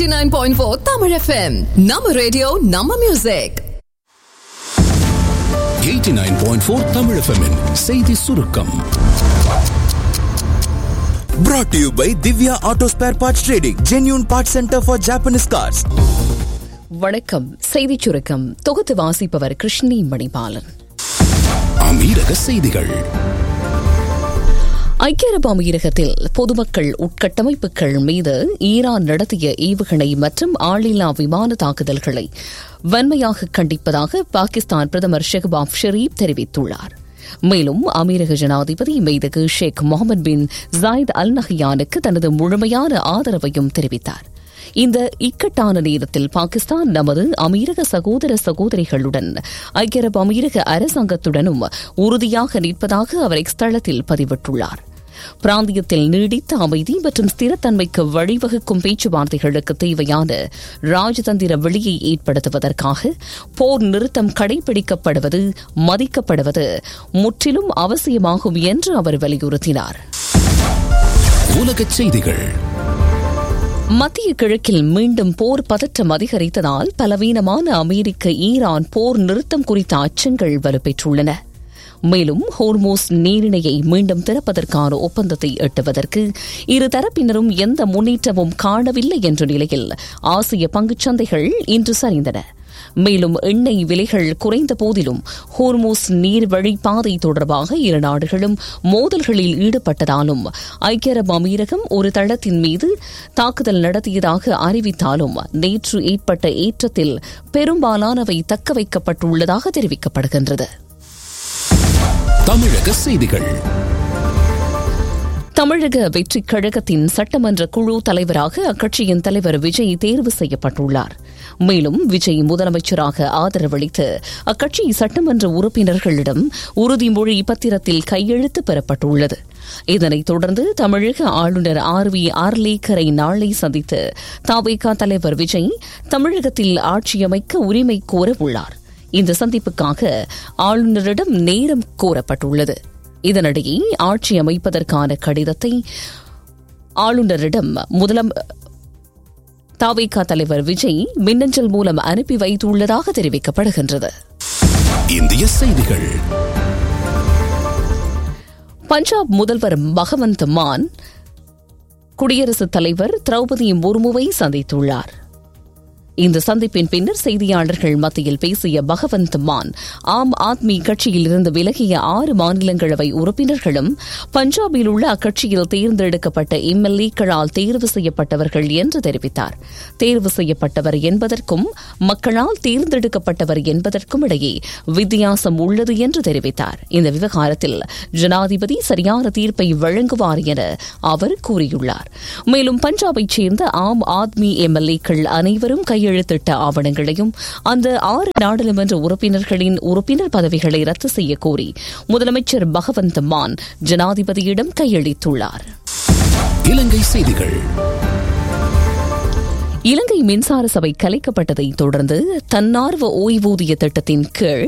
89.4 Tamil FM. நம்ம radio நம்ம music 89.4 Tamil FM -இன் செய்தி சுருக்கம் Brought to you by Divya Auto Spare Parts Trading, genuine parts center for Japanese cars. வணக்கம் செய்திச் சுருக்கம் தொகுத்து வாசிப்பவர் கிருஷ்ணி மணிபாலன் அமீரக செய்திகள் ஐக்கிய அரபு அமீரகத்தில் பொதுமக்கள் உட்கட்டமைப்புகள் மீது ஈரான் நடத்திய ஏவுகணை மற்றும் ஆளில்லா விமான தாக்குதல்களை வன்மையாக கண்டிப்பதாக பாகிஸ்தான் பிரதமர் ஷெஹபாப் ஷெரீப் தெரிவித்துள்ளார் மேலும் அமீரக ஜனாதிபதி மெய்தகு ஷேக் முகமது பின் ஜாயித் அல் நஹியானுக்கு தனது முழுமையான ஆதரவையும் தெரிவித்தார் இந்த இக்கட்டான நேரத்தில் பாகிஸ்தான் நமது அமீரக சகோதர சகோதரிகளுடன் ஐக்கிய அரபு அமீரக அரசாங்கத்துடனும் உறுதியாக நிற்பதாக அவர் எக்ஸ் தளத்தில் பதிவிட்டுள்ளார் பிராந்தியத்தில் நீடித்த அமைதி மற்றும் ஸ்திரத்தன்மைக்கு வழிவகுக்கும் பேச்சுவார்த்தைகளுக்கு தேவையான ராஜதந்திர வெளியை ஏற்படுத்துவதற்காக போர் நிறுத்தம் கடைபிடிக்கப்படுவது மதிக்கப்படுவது முற்றிலும் அவசியமாகும் என்று அவர் வலியுறுத்தினார் உலகச் செய்திகள் மத்திய கிழக்கில் மீண்டும் போர் பதற்றம் அதிகரித்ததால் பலவீனமான அமெரிக்க ஈரான் போர் நிறுத்தம் குறித்த அச்சங்கள் வலுப்பெற்றுள்ளன மேலும் ஹோர்மோஸ் நீரிணையை மீண்டும் திறப்பதற்கான ஒப்பந்தத்தை எட்டுவதற்கு இரு தரப்பினரும் எந்த முன்னேற்றமும் காணவில்லை என்ற நிலையில் ஆசிய பங்குச்சந்தைகள் இன்று சரிந்தன மேலும் எண்ணெய் விலைகள் குறைந்த போதிலும் ஹோர்மோஸ் நீர்வழி பாதை தொடர்பாக இரு நாடுகளும் மோதல்களில் ஈடுபட்டதாலும் ஐக்கிய அரபு அமீரகம் ஒரு தளத்தின் மீது தாக்குதல் நடத்தியதாக அறிவித்தாலும் நேற்று ஏற்பட்ட ஏற்றத்தில் பெரும்பாலானவை தக்க வைக்கப்பட்டுள்ளதாக தெரிவிக்கப்படுகின்றது தமிழக செய்திகள் தமிழக வெற்றிக் கழகத்தின் சட்டமன்ற குழு தலைவராக அக்கட்சியின் தலைவர் விஜய் தேர்வு செய்யப்பட்டுள்ளார் மேலும் விஜய் முதலமைச்சராக ஆதரவளித்து அக்கட்சி சட்டமன்ற உறுப்பினர்களிடம் உறுதிமொழி பத்திரத்தில் கையெழுத்து பெறப்பட்டுள்ளது இதனைத் தொடர்ந்து தமிழக ஆளுநர் ஆர் வி ஆர்லேக்கரை நாளை சந்தித்து தாவேகா தலைவர் விஜய் தமிழகத்தில் ஆட்சியமைக்க உரிமை கோர உள்ளார் இந்த சந்திப்புக்காக ஆளுநரிடம் நேரம் கோரப்பட்டுள்ளது இதனிடையே ஆட்சி அமைப்பதற்கான கடிதத்தை ஆளுநரிடம் முதலம் தாவேகா தலைவர் விஜய் மின்னஞ்சல் மூலம் அனுப்பி வைத்துள்ளதாக தெரிவிக்கப்படுகின்றது இந்திய செய்திகள் பஞ்சாப் முதல்வர் பகவந்த் மான் குடியரசுத் தலைவர் திரௌபதி முர்முவை சந்தித்துள்ளார் இந்த சந்திப்பின் பின்னர் செய்தியாளர்கள் மத்தியில் பேசிய பகவந்த் மான் ஆம் ஆத்மி கட்சியில் இருந்து விலகிய ஆறு மாநிலங்களவை உறுப்பினர்களும் பஞ்சாபில் உள்ள அக்கட்சியில் தேர்ந்தெடுக்கப்பட்ட எம்எல்ஏக்களால் தேர்வு செய்யப்பட்டவர்கள் என்று தெரிவித்தார் தேர்வு செய்யப்பட்டவர் என்பதற்கும் மக்களால் தேர்ந்தெடுக்கப்பட்டவர் என்பதற்கும் இடையே வித்தியாசம் உள்ளது என்று தெரிவித்தார் இந்த விவகாரத்தில் ஜனாதிபதி சரியான தீர்ப்பை வழங்குவார் என அவர் கூறியுள்ளார் மேலும் பஞ்சாபைச் சேர்ந்த ஆம் ஆத்மி எம்எல்ஏக்கள் அனைவரும் கையெழுத்திட்ட ஆவணங்களையும் அந்த ஆறு நாடாளுமன்ற உறுப்பினர்களின் உறுப்பினர் பதவிகளை ரத்து செய்ய கோரி முதலமைச்சர் பகவந்த் மான் ஜனாதிபதியிடம் கையளித்துள்ளார் இலங்கை செய்திகள் இலங்கை மின்சார சபை கலைக்கப்பட்டதை தொடர்ந்து தன்னார்வ ஓய்வூதிய திட்டத்தின் கீழ்